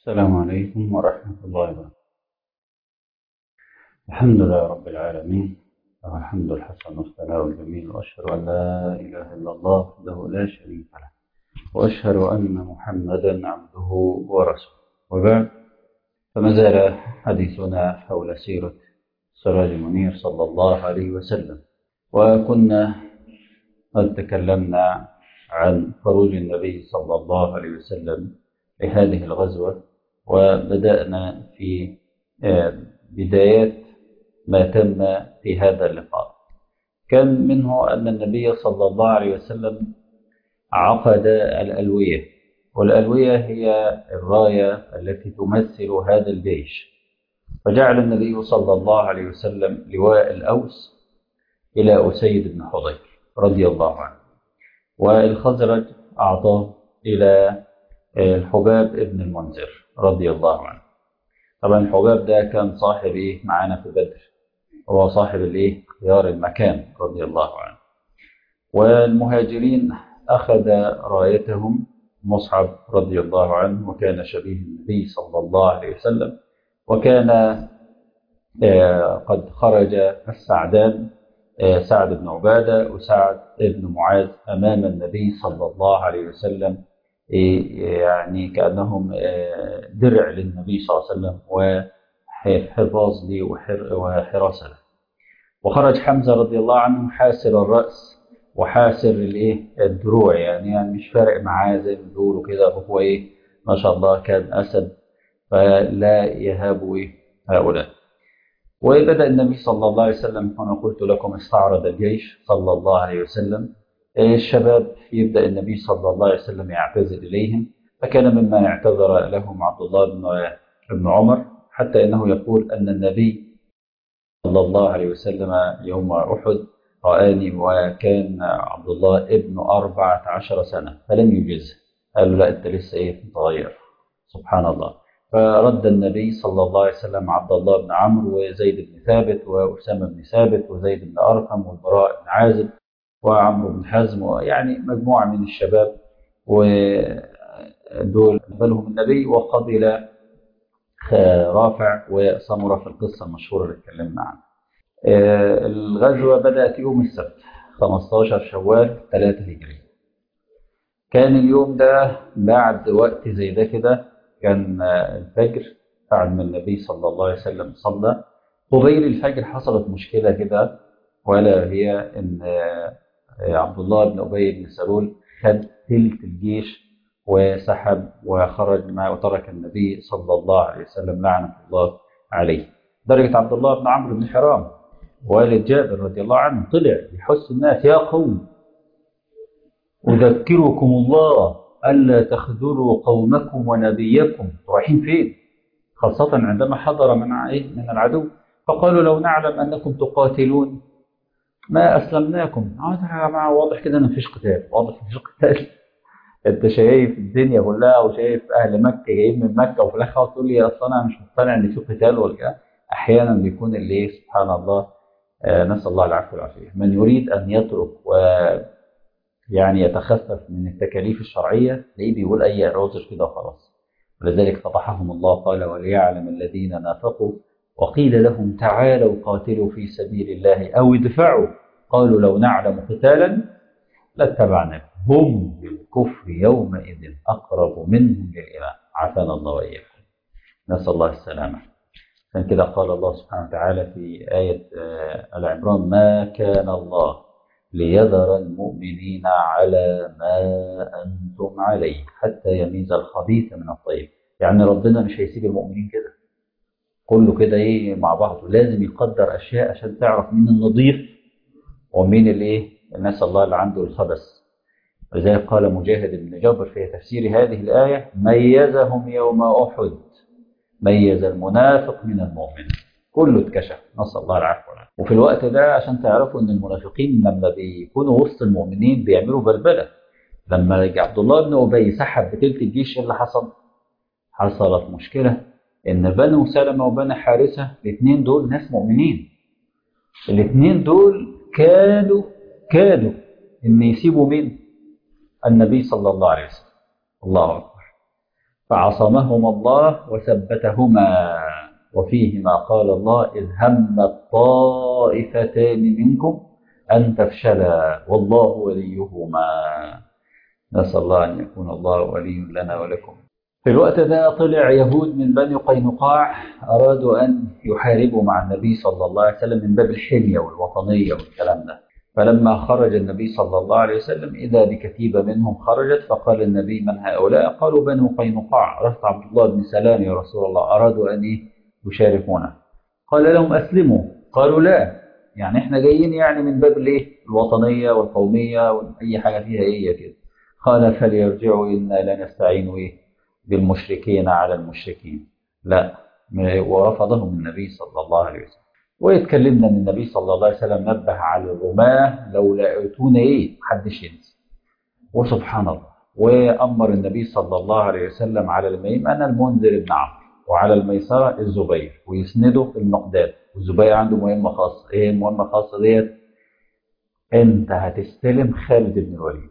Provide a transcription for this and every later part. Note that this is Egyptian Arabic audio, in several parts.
السلام عليكم ورحمة الله وبركاته الحمد لله رب العالمين له الحمد الحسن والثناء الجميل وأشهد أن لا إله إلا الله وحده لا شريك له وأشهد أن محمدا عبده ورسوله وبعد فما زال حديثنا حول سيرة سراج المنير صلى الله عليه وسلم وكنا قد تكلمنا عن خروج النبي صلى الله عليه وسلم لهذه الغزوة وبدأنا في بدايات ما تم في هذا اللقاء كان منه أن النبي صلى الله عليه وسلم عقد الألوية والألوية هي الراية التي تمثل هذا الجيش فجعل النبي صلى الله عليه وسلم لواء الأوس إلى أسيد بن حضير رضي الله عنه والخزرج أعطاه إلى الحباب ابن المنذر رضي الله عنه طبعا الحباب ده كان صاحب ايه معانا في بدر هو صاحب الايه خيار المكان رضي الله عنه والمهاجرين أخذ رايتهم مصعب رضي الله عنه وكان شبيه النبي صلى الله عليه وسلم وكان قد خرج السعدان سعد بن عبادة وسعد بن معاذ أمام النبي صلى الله عليه وسلم يعني كأنهم درع للنبي صلى الله عليه وسلم وحفاظ لي وحراسة له وخرج حمزة رضي الله عنه حاسر الرأس وحاسر الايه الدروع يعني, يعني مش فارق معاه زي ما بيقولوا كده هو ايه ما شاء الله كان أسد فلا يهاب إيه هؤلاء وبدأ النبي صلى الله عليه وسلم كما قلت لكم استعرض الجيش صلى الله عليه وسلم الشباب يبدأ النبي صلى الله عليه وسلم يعتذر إليهم فكان ممن اعتذر لهم عبد الله بن بن عمر حتى إنه يقول أن النبي صلى الله عليه وسلم يوم أحد رآني وكان عبد الله ابن أربعة عشر سنة فلم يجزه قال له لا أنت لسه إيه متغير سبحان الله فرد النبي صلى الله عليه وسلم عبد الله بن عمرو وزيد بن ثابت وأسامة بن ثابت وزيد بن أرقم والبراء بن عازب وعمرو بن حزم ويعني مجموعة من الشباب ودول قبلهم النبي وقبل رافع وسمرة في القصة المشهورة اللي اتكلمنا عنها الغزوة بدأت يوم السبت 15 شوال 3 هجري كان اليوم ده بعد وقت زي ده كده كان الفجر بعد ما النبي صلى الله عليه وسلم صلى قبيل الفجر حصلت مشكلة كده ولا هي ان عبد الله بن أبي بن سلول خد ثلث الجيش وسحب وخرج معه وترك النبي صلى الله عليه وسلم لعنة الله عليه درجة عبد الله بن عمرو بن حرام والد جابر رضي الله عنه طلع يحث الناس يا قوم أذكركم الله ألا تخذلوا قومكم ونبيكم رايحين فين خاصة عندما حضر من من العدو فقالوا لو نعلم أنكم تقاتلون ما أسلمناكم اه يا جماعة واضح كده إن مفيش قتال واضح مفيش قتال أنت شايف الدنيا كلها وشايف أهل مكة جايين من مكة وفي الآخر تقول لي أصل أنا مش مقتنع إن في قتال ولا كده أحيانا بيكون اللي سبحان الله آه نسأل الله العفو والعافية من يريد أن يترك و يعني يتخفف من التكاليف الشرعية تلاقيه بيقول أي عذر كده وخلاص ولذلك فضحهم الله قال وليعلم الذين نافقوا وقيل لهم تعالوا قاتلوا في سبيل الله أو ادفعوا قالوا لو نعلم قتالا لاتبعناكم هم بالكفر يومئذ أقرب منهم للإيمان عافانا الله وإياكم نسأل الله السلامة عشان كده قال الله سبحانه وتعالى في آية العمران ما كان الله ليذر المؤمنين على ما أنتم عليه حتى يميز الخبيث من الطيب يعني ربنا مش هيسيب المؤمنين كده كله كده ايه مع بعضه لازم يقدر اشياء عشان تعرف مين النظيف ومين الايه الناس الله اللي عنده الخبث ولذلك قال مجاهد بن جبر في تفسير هذه الآية ميزهم يوم أحد ميز المنافق من المؤمن كله اتكشف نسأل الله العفو والعافية وفي الوقت ده عشان تعرفوا ان المنافقين لما بيكونوا وسط المؤمنين بيعملوا بلبلة لما عبد الله بن أبي سحب بتلت الجيش اللي حصل حصلت مشكلة ان بنو سلمة وبنو حارثة الاثنين دول ناس مؤمنين الاثنين دول كادوا كادوا ان يسيبوا مين النبي صلى الله عليه وسلم الله اكبر فعصمهما الله وثبتهما وفيهما قال الله إذ همت طائفتان منكم أن تفشلا والله وليهما نسأل الله أن يكون الله ولي لنا ولكم في الوقت ده طلع يهود من بني قينقاع أرادوا أن يحاربوا مع النبي صلى الله عليه وسلم من باب الحمية والوطنية والكلام ده فلما خرج النبي صلى الله عليه وسلم إذا بكتيبة منهم خرجت فقال النبي من هؤلاء قالوا بنو قينقاع رفض عبد الله بن سلام يا رسول الله أرادوا أن يشاركونا قال لهم أسلموا قالوا لا يعني احنا جايين يعني من باب الايه الوطنية والقومية وأي حاجة فيها ايه كده قال فليرجعوا إنا لا نستعين ايه بالمشركين على المشركين لا ورفضهم النبي صلى الله عليه وسلم ويتكلمنا ان النبي صلى الله عليه وسلم نبه على الرماة لو لقيتونا ايه محدش ينسى وسبحان الله وامر النبي صلى الله عليه وسلم على الميمنه المنذر بن عمرو وعلى الميسره الزبير ويسنده المقداد والزبير عنده مهمه خاصه ايه المهمه الخاصه ديت انت هتستلم خالد بن الوليد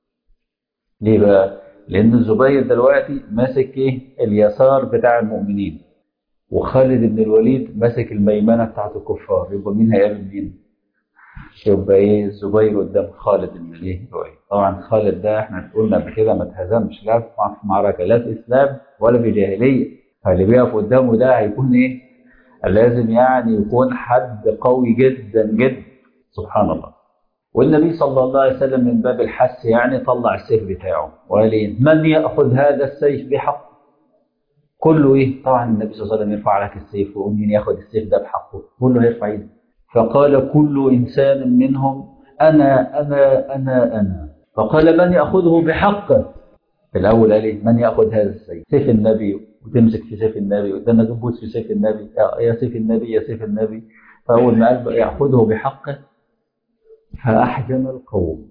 ليه بقى لان الزبير دلوقتي ماسك ايه اليسار بتاع المؤمنين وخالد بن الوليد ماسك الميمنه بتاعت الكفار يبقى مين هيقابل مين يبقى ايه الزبير قدام خالد بن الايه الوليد طبعا خالد ده احنا قلنا قبل كده ما اتهزمش لا في معركه لا في اسلام ولا في جاهليه فاللي بيقف قدامه ده هيكون ايه لازم يعني يكون حد قوي جدا جدا سبحان الله والنبي صلى الله عليه وسلم من باب الحث يعني طلع السيف بتاعه وقال ايه من ياخذ هذا السيف بحق كله ايه طبعا النبي صلى الله عليه وسلم يرفع لك السيف ويقول مين ياخذ السيف ده بحقه كله هيرفع ايده فقال كل انسان منهم انا انا انا انا فقال من ياخذه بحقه في الاول قال ايه من ياخذ هذا السيف سيف النبي وتمسك في سيف النبي وتدنا تبوس في سيف النبي يا سيف النبي يا سيف النبي فاول ما قال ياخذه بحقه فأحجم القوم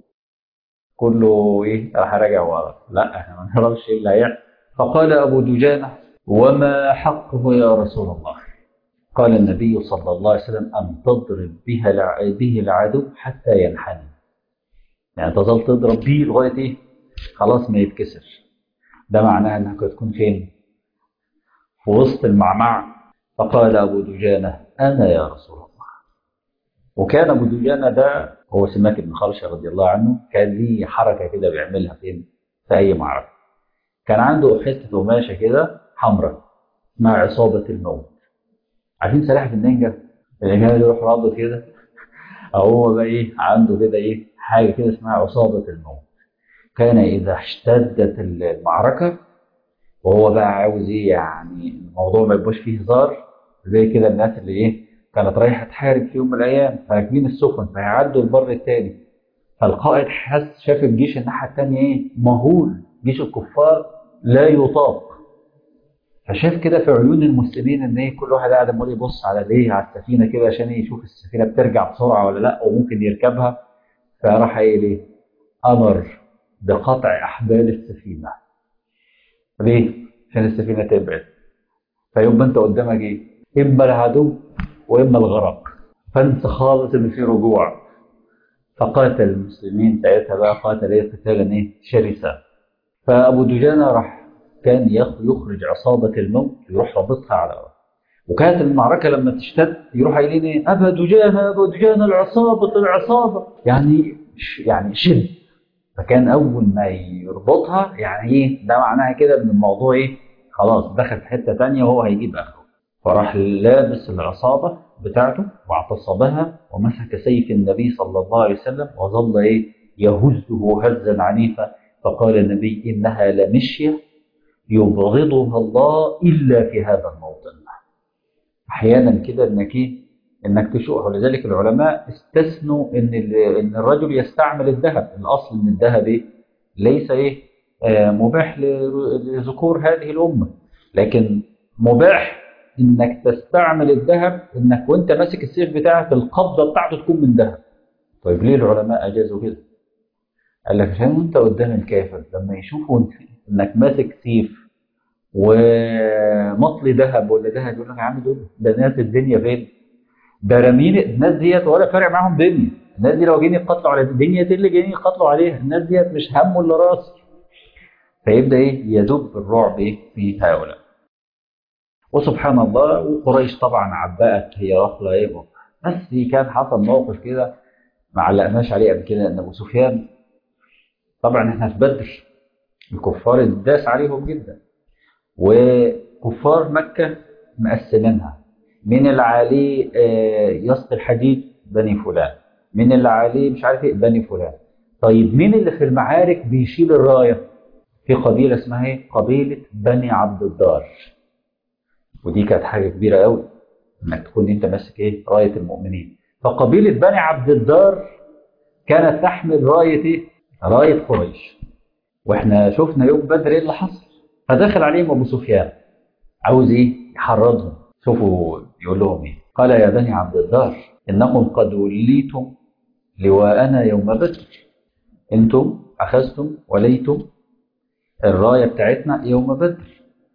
كله إيه راح راجع ورا لا احنا ما نعرفش إيه اللي هيحصل فقال أبو دجانة وما حقه يا رسول الله قال النبي صلى الله عليه وسلم أن تضرب بها به العدو حتى ينحني يعني تظل تضرب به لغاية إيه خلاص ما يتكسر ده معناه أنك تكون فين في وسط المعمعة فقال أبو دجانة أنا يا رسول الله وكان ابو دجانه ده هو سماك بن خرشه رضي الله عنه كان ليه حركه كده بيعملها فين في اي معركه كان عنده حته قماشه كده حمراء اسمها عصابه الموت عارفين سلاحف النينجا النينجا اللي يروح رابط كده هو بقى ايه عنده كده ايه حاجه كده اسمها عصابه الموت كان اذا اشتدت المعركه وهو بقى عاوز ايه يعني الموضوع ما يبقاش فيه هزار زي كده الناس اللي ايه كانت رايحه تحارب في يوم من الايام فراكبين السفن فهيعدوا البر الثاني فالقائد حس شاف الجيش الناحيه الثانيه ايه مهول جيش الكفار لا يطاق فشاف كده في عيون المسلمين ان ايه كل واحد قاعد عمال يبص على الايه على السفينه كده عشان يشوف السفينه بترجع بسرعه ولا لا وممكن يركبها فراح قايل ايه امر بقطع احبال السفينه ليه؟ عشان السفينه تبعد فيبقى انت قدامك ايه؟ اما العدو واما الغرق فانت خالص ان في رجوع فقاتل المسلمين ساعتها بقى قاتل ايه قتالا ايه شرسا فابو دجانه راح كان يخرج عصابه الموت يروح رابطها على وكانت المعركه لما تشتد يروح قايلين ايه ابا دجانه ابا دجانه العصابه العصابه يعني يعني شد فكان اول ما يربطها يعني ايه ده معناها كده ان الموضوع ايه خلاص دخل في حته ثانيه وهو هيجيب اخره فراح لابس العصابة بتاعته واعتصبها ومسك سيف النبي صلى الله عليه وسلم وظل ايه يهزه هزا عنيفا فقال النبي إنها لمشية يبغضها الله إلا في هذا الموطن أحيانا كده إنك إيه إنك تشوف ولذلك العلماء استثنوا إن إن الرجل يستعمل الذهب الأصل إن الذهب إيه ليس إيه آه مباح لذكور هذه الأمة لكن مباح انك تستعمل الذهب انك وانت ماسك السيف بتاعك القبضه بتاعته تكون من ذهب طيب ليه العلماء اجازوا كده قال لك عشان وانت قدام الكافر لما يشوفوا انك ماسك سيف ومطلي ذهب ولا ذهب يقول لك يا عم دول ده ناس الدنيا فين ده رامين الناس ديت ولا فارق معاهم دنيا الناس دي لو جايين يقتلوا على الدنيا دي اللي جايين يقتلوا عليها الناس ديت مش هم ولا راس فيبدا ايه يدب الرعب إيه في هؤلاء وسبحان الله وقريش طبعا عبأت هي واخده ايه بس كان حصل موقف كده ما علقناش عليه قبل كده ان ابو سفيان طبعا احنا في بدر الكفار اتداس عليهم جدا وكفار مكه مقسمينها من اللي عليه يسقي الحديد بني فلان من اللي عليه مش عارف ايه بني فلان طيب مين اللي في المعارك بيشيل الرايه في قبيله اسمها ايه قبيله بني عبد الدار ودي كانت حاجه كبيره قوي انك تكون انت ماسك ايه رايه المؤمنين فقبيله بني عبد الدار كانت تحمل رايه ايه رايه قريش واحنا شفنا يوم بدر ايه اللي حصل فدخل عليهم ابو سفيان عاوز ايه يحرضهم شوفوا يقول لهم ايه قال يا بني عبد الدار انكم قد وليتم لواءنا يوم بدر انتم اخذتم وليتم الرايه بتاعتنا يوم بدر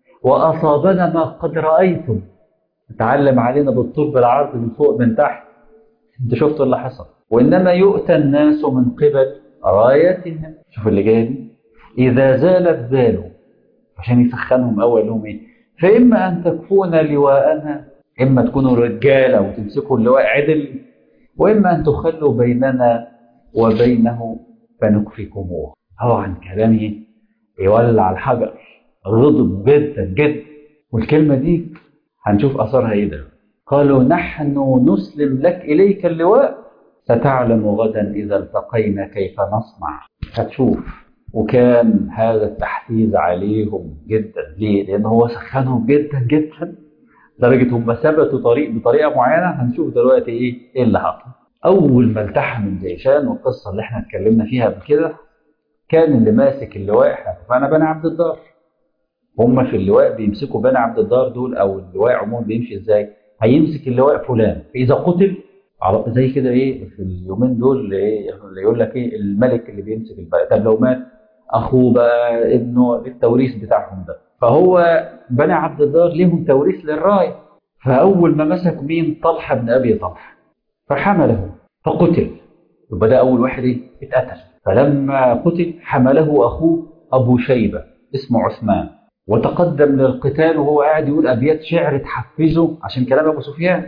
واصابنا ما قد رايتم اتعلم علينا بالطول بالعرض من فوق من تحت انت شفتوا اللي حصل وانما يؤتى الناس من قبل رايتهم شوف اللي جاي دي اذا زالت زالوا عشان يسخنهم اول لهم ايه فاما ان تكفون لواءنا اما تكونوا رجاله وتمسكوا اللواء عدل واما ان تخلوا بيننا وبينه فنكفكموه طبعا كلامه يولع الحجر غضب جدا جدا والكلمه دي هنشوف اثرها ايه ده قالوا نحن نسلم لك اليك اللواء ستعلم غدا اذا التقينا كيف نصنع هتشوف وكان هذا التحفيز عليهم جدا ليه؟ لان هو سخنهم جدا جدا لدرجه هم ثبتوا طريق بطريقه معينه هنشوف دلوقتي ايه ايه اللي حصل. اول ما التحم الجيشان والقصه اللي احنا اتكلمنا فيها قبل كده كان اللي ماسك اللواء احنا اتفقنا بني عبد الدار. هم في اللواء بيمسكوا بني عبد الدار دول او اللواء عموما بيمشي ازاي؟ هيمسك اللواء فلان فاذا قتل زي كده ايه في اليومين دول ايه اللي يقول لك ايه الملك اللي بيمسك البلد طب لو مات اخوه بقى ابنه التوريث بتاعهم ده فهو بني عبد الدار ليهم توريث للرايه فاول ما مسك مين طلحه بن ابي طلحه فحمله فقتل يبقى ده اول واحد ايه اتقتل فلما قتل حمله اخوه ابو شيبه اسمه عثمان وتقدم للقتال وهو قاعد يقول ابيات شعر تحفزه عشان كلام ابو سفيان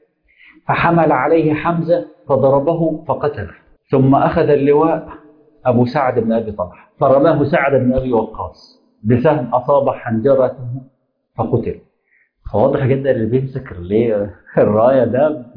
فحمل عليه حمزه فضربه فقتله ثم اخذ اللواء ابو سعد بن ابي طلحه فرماه سعد بن ابي وقاص بسهم اصاب حنجرته فقتل فواضح جدا اللي بيمسك الرايه ده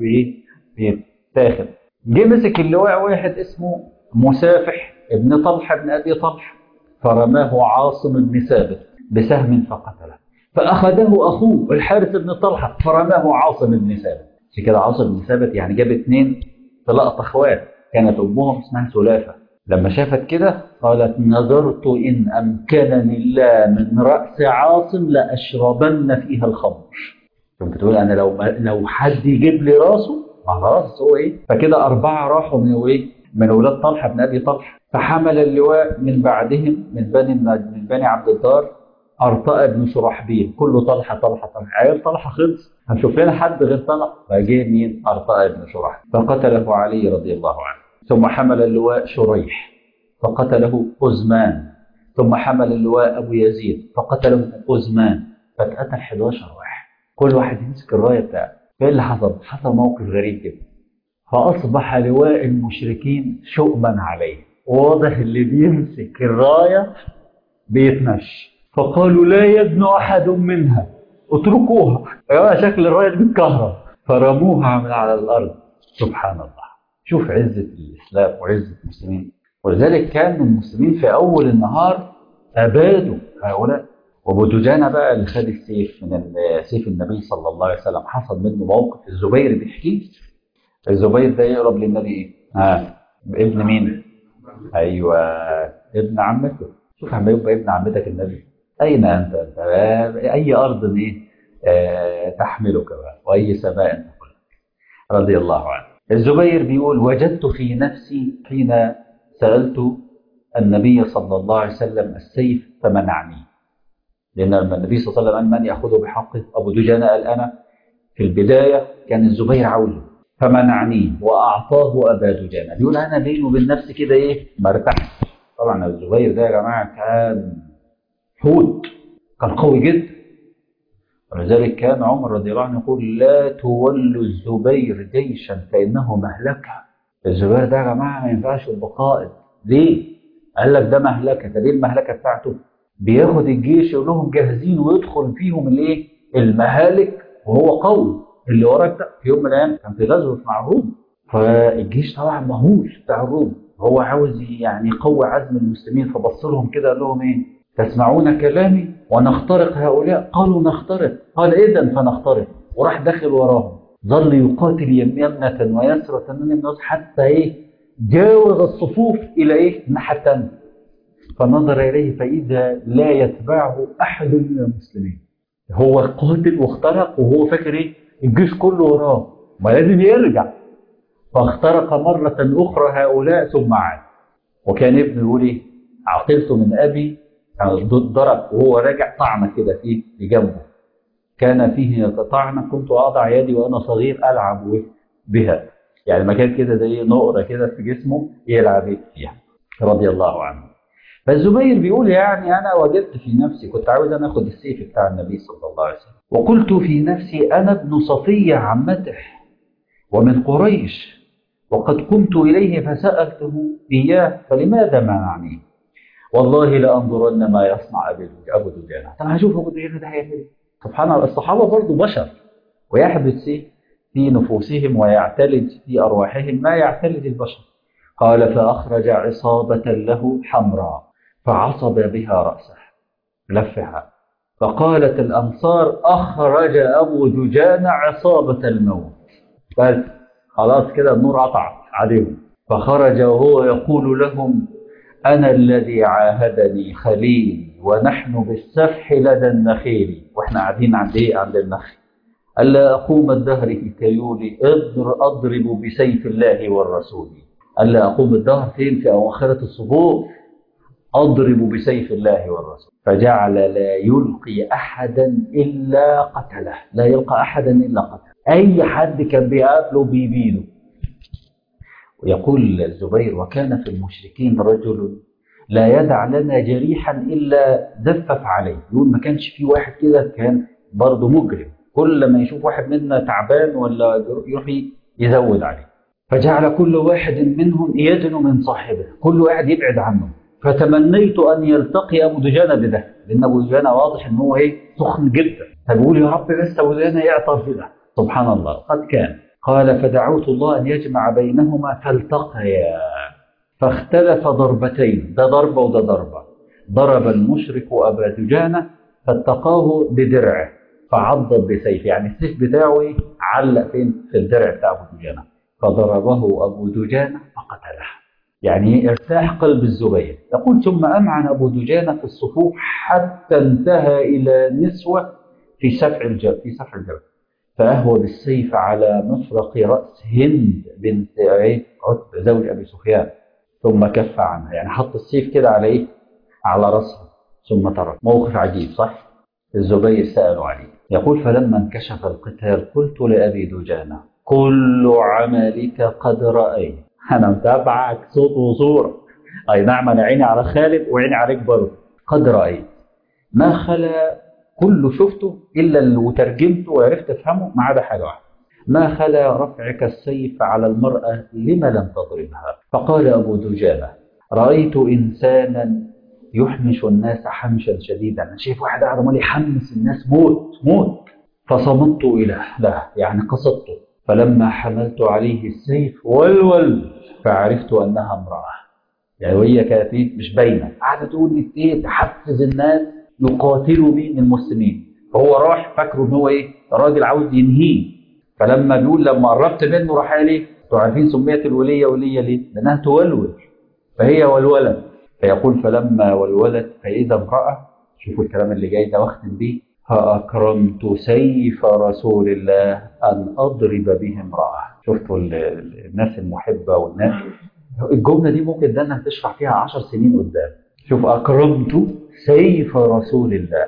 بيتاخد جه مسك اللواء واحد اسمه مسافح ابن طلحه بن ابي طلحه فرماه عاصم بن ثابت بسهم فقتله فاخذه اخوه الحارث بن طلحه فرماه عاصم بن ثابت عشان كده عاصم بن ثابت يعني جاب اثنين في لقطه اخوات كانت امهم اسمها سلافه لما شافت كده قالت نظرت إن أمكنني الله من رأس عاصم لأشربن فيها الخمر كنت بتقول أنا لو لو حد يجيب لي راسه خلاص هو إيه فكده أربعة راحوا من إيه من أولاد طلحة بن أبي طلحة فحمل اللواء من بعدهم من بني من بني عبد الدار أرطاء بن شرحبيل كله طلحة طلحة طلحة عيال طلحة خلص هنشوف لنا حد غير طلحة فجه مين أرطاء بن شرحبيل فقتله علي رضي الله عنه ثم حمل اللواء شريح فقتله أزمان ثم حمل اللواء أبو يزيد فقتله أزمان فاتقتل 11 واحد كل واحد يمسك الراية بتاعته ايه اللي حصل؟ حصل موقف غريب جدا فأصبح لواء المشركين شؤما عليه واضح اللي بيمسك الراية بيتمشي فقالوا لا يدن أحد منها اتركوها يا شكل الراية بتكهرب فرموها من على الأرض سبحان الله شوف عزة الإسلام وعزة المسلمين ولذلك كان المسلمين في أول النهار أبادوا هؤلاء وابو دجانه بقى اللي خد السيف من سيف النبي صلى الله عليه وسلم حصل منه موقف الزبير بيحكي الزبير ده يقرب للنبي ايه؟ ها ابن مين؟ ايوه ابن عمته شوف عم يبقى ابن عمتك النبي اين انت؟ انت اي ارض ايه؟ آه تحملك بقى واي سماء تقلك رضي الله عنه الزبير بيقول وجدت في نفسي حين سالت النبي صلى الله عليه وسلم السيف فمنعني لأن لما النبي صلى الله عليه وسلم قال من يأخذه بحقه أبو دجانة قال أنا في البداية كان الزبير عاوزه فمنعني وأعطاه أبا دجانة بيقول أنا بيني وبين نفسي كده إيه ما ارتحتش طبعا الزبير ده يا جماعة كان حوت كان قوي جدا ولذلك كان عمر رضي الله عنه يقول لا تولوا الزبير جيشا فإنه مهلكة الزبير ده يا جماعة ما ينفعش يبقى قائد ليه؟ قال لك ده مهلكة ده ليه المهلكة بتاعته؟ بياخد الجيش يقول لهم جاهزين ويدخل فيهم الايه؟ المهالك وهو قوي اللي وراك ده في يوم من الايام كان في غزوه مع الروم فالجيش طبعا مهول بتاع الروم هو عاوز يعني يقوي عزم المسلمين فبص لهم كده قال لهم ايه؟ تسمعون كلامي ونخترق هؤلاء قالوا نخترق قال اذا فنخترق وراح داخل وراهم ظل يقاتل يمنة ويسرة من الناس حتى ايه جاوز الصفوف الى ايه الناحية الثانية فنظر اليه فاذا لا يتبعه احد من المسلمين هو قاتل واخترق وهو فاكر ايه الجيش كله وراه ما لازم يرجع فاخترق مرة أخرى هؤلاء ثم عاد وكان ابنه يقول ايه عقلت من أبي ضرب وهو راجع طعنة كده في في جنبه كان فيه طعنة كنت أضع يدي وأنا صغير ألعب بها يعني مكان كده زي نقرة كده في جسمه يلعب فيها رضي الله عنه فالزبير بيقول يعني أنا وجدت في نفسي كنت عاوز أنا أخد السيف بتاع النبي صلى الله عليه وسلم وقلت في نفسي أنا ابن صفية عمته ومن قريش وقد قمت إليه فسألته إياه فلماذا منعني والله لأنظرن ما يصنع أبو دجانة طب هشوف أبو دجانة ده هيعمل سبحان الله الصحابة برضه بشر ويحدث في نفوسهم ويعتلج في أرواحهم ما يعتلج البشر قال فأخرج عصابة له حمراء فعصب بها رأسه لفها فقالت الأنصار أخرج أبو دجانة عصابة الموت بس خلاص كده النور قطع عليهم فخرج وهو يقول لهم أنا الذي عاهدني خليل ونحن بالسفح لدى النخيل وإحنا قاعدين عند إيه عند النخل ألا أقوم الدهر في كيولي أضرب بسيف الله والرسول ألا أقوم الدهر فين في أواخرة الصبور أضرب بسيف الله والرسول فجعل لا يلقي أحدا إلا قتله لا يلقى أحدا إلا قتله أي حد كان بيقابله بيبيده ويقول الزبير وكان في المشركين رجل لا يدع لنا جريحا إلا زفف عليه يقول ما كانش في واحد كده كان برضه مجرم كل ما يشوف واحد منا تعبان ولا يروح يزود عليه فجعل كل واحد منهم يدن من صاحبه كل واحد يبعد عنه فتمنيت أن يلتقي أبو دجانة بده لأن أبو دجانة واضح أن هو إيه سخن جدا فبيقول يا رب بس أبو دجانة يعطر بده سبحان الله قد كان قال فدعوت الله أن يجمع بينهما فالتقيا فاختلف ضربتين ده ضربة وده ضربة ضرب المشرك أبا دجانة فاتقاه بدرعه فعضد بسيف يعني السيف بتاعه إيه؟ علق فين في الدرع بتاع أبو دجانة فضربه أبو دجانة فقتله يعني ارتاح قلب الزبير يقول ثم أمعن أبو دجانة في الصفوف حتى انتهى إلى نسوة في سفع الجبل في سفع الجبل فأهوى بالسيف على مفرق رأس هند بنت عتبة زوج أبي سفيان ثم كف عنها يعني حط السيف كده على إيه؟ على رأسها ثم ترك موقف عجيب صح؟ الزبير سألوا عليه يقول فلما انكشف القتال قلت لأبي دجانة كل عملك قد رأيت أنا متابعك صوت وصورة أي نعم أنا عيني على خالد وعيني عليك برضه قد رأيت ما خلا كله شفته إلا اللي وترجمته وعرفت أفهمه ما عدا حاجة واحدة ما خلا رفعك السيف على المرأة لم لم تضربها فقال أبو دجانة رأيت إنسانا يحمش الناس حمشا شديدا أنا شايف واحد قاعد عمال يحمس الناس موت موت فصمت إلى له يعني قصدته فلما حملت عليه السيف ولول فعرفت أنها امرأة يعني وهي كانت مش باينة قاعدة تقول ايه تحفز الناس يقاتلوا مين المسلمين فهو راح فاكره ان هو ايه راجل عاوز ينهيه فلما بيقول لما قربت منه راح قال ايه انتوا عارفين سميت الوليه وليه ليه؟ لانها تولول فهي والولد فيقول فلما ولولت فاذا امراه شوفوا الكلام اللي جاي ده واختم بيه فاكرمت سيف رسول الله ان اضرب به امراه شفتوا الناس المحبه والناس الجمله دي ممكن ده انها تشرح فيها عشر سنين قدام شوف اكرمت سيف رسول الله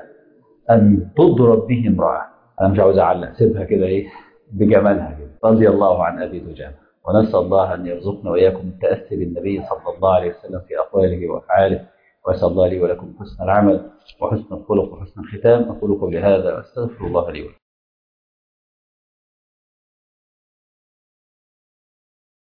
ان تضرب به امراه انا مش عاوز اعلق سيبها كده ايه بجمالها كده رضي الله عن ابي دجانه ونسال الله ان يرزقنا واياكم التاسي بالنبي صلى الله عليه وسلم في اقواله وافعاله وأسأل الله لي ولكم حسن العمل وحسن الخلق وحسن الختام أقول قولي هذا وأستغفر الله لي ولكم